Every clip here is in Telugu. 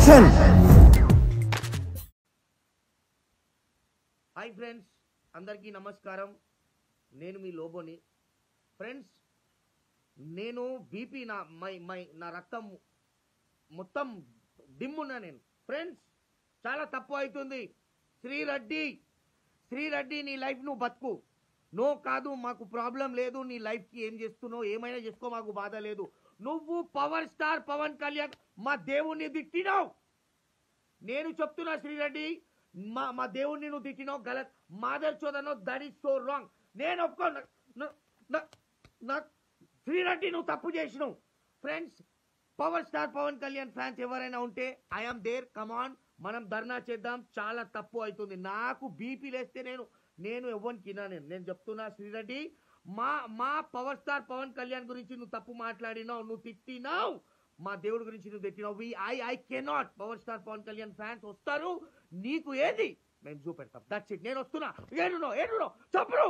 యాక్షన్ హాయ్ ఫ్రెండ్స్ అందరికీ నమస్కారం నేను మీ లోబోని ఫ్రెండ్స్ నేను బీపీ నా మై మై నా రక్తం మొత్తం డిమ్మున్నా నేను ఫ్రెండ్స్ చాలా తప్పు అవుతుంది శ్రీరెడ్డి శ్రీరెడ్డి నీ లైఫ్ నువ్వు బతుకు నో కాదు మాకు ప్రాబ్లం లేదు నీ లైఫ్కి ఏం చేస్తున్నావు ఏమైనా చేసుకో మాకు బాధ లేదు నువ్వు పవర్ స్టార్ పవన్ కళ్యాణ్ మా దేవుణ్ణి తిట్టినావు నేను చెప్తున్నా శ్రీరెడ్డి మా మా దేవుణ్ణి నువ్వు తిట్టినావు గలత్ మాదర్ చోదనో దట్ ఈస్ సో రాంగ్ నేను ఒప్పుకో నా- నా- నా- నా- శ్రీరెడ్డి నువ్వు తప్పు చేసినావు friends power star Pawan Kalyan fans ఎవరైనా ఉంటే ఐఎమ్ దేర్ కమాన్ మనం ధర్నా చేద్దాం చాలా తప్పు అవుతుంది నాకు బీపీ లేస్తే నేను నేను ఎవరికి నేను నేను చెప్తున్నా శ్రీరెడ్డి మా మా పవర్ స్టార్ పవన్ కళ్యాణ్ గురించి నువ్వు తప్పు మాట్లాడినావు నువ్వు తిట్టినావు మా దేవుడి గురించి నువ్వు తిట్టినావు we I I cannot power star Pawan Kalyan fans వస్తారు నీకు ఏది మేము చూపెడతాం దట్స్ ఇట్ నేను వస్తున్నా ఏడునో ఏడునో చెప్పరు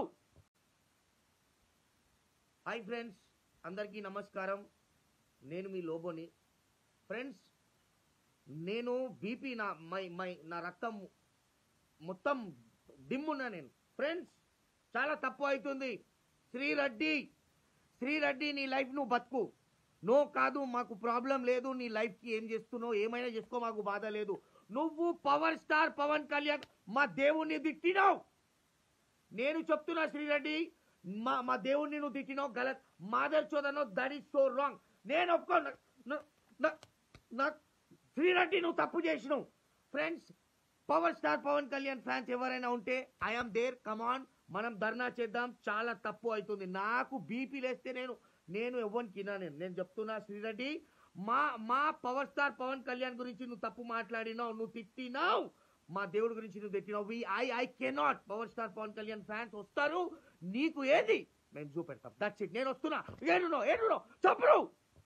హాయ్ ఫ్రెండ్స్ అందరికీ నమస్కారం నేను మీ లోబోని ఫ్రెండ్స్ నేను బీపీ నా మై మై నా రక్తం మొత్తం డిమ్మున్నా నేను ఫ్రెండ్స్ చాలా తప్పు అవుతుంది శ్రీరెడ్డి శ్రీరెడ్డి నీ లైఫ్ నువ్వు బతుకు నో కాదు మాకు ప్రాబ్లం లేదు నీ లైఫ్కి ఏం చేస్తున్నావు ఏమైనా చేసుకో మాకు బాధ లేదు నువ్వు పవర్ స్టార్ పవన్ కళ్యాణ్ మా దేవుణ్ణి తిట్టినావు నేను చెప్తున్నా శ్రీరెడ్డి మా మా దేవుణ్ణి నువ్వు తిట్టినావు గలత్ మాదర్ చోదనో దట్ ఈస్ సో రాంగ్ నేను ఒప్పుకో నా- నా- నా- నా- శ్రీరెడ్డి నువ్వు తప్పు చేసినావు friends power star Pawan Kalyan fans ఎవరైనా ఉంటే ఐఎమ్ దేర్ కమాన్ మనం ధర్నా చేద్దాం చాలా తప్పు అవుతుంది నాకు బీపీ లేస్తే నేను నేను ఎవరికి నేను నేను చెప్తున్నా శ్రీరెడ్డి మా మా పవర్ స్టార్ పవన్ కళ్యాణ్ గురించి నువ్వు తప్పు మాట్లాడినావు నువ్వు తిట్టినావు మా దేవుడి గురించి నువ్వు తిట్టినావు we I I cannot power star Pawan Kalyan fans వస్తారు నీకు ఏది మేము చూపెడతాం దట్స్ ఇట్ నేను వస్తున్నా ఏడునో ఏడునో చెప్పరు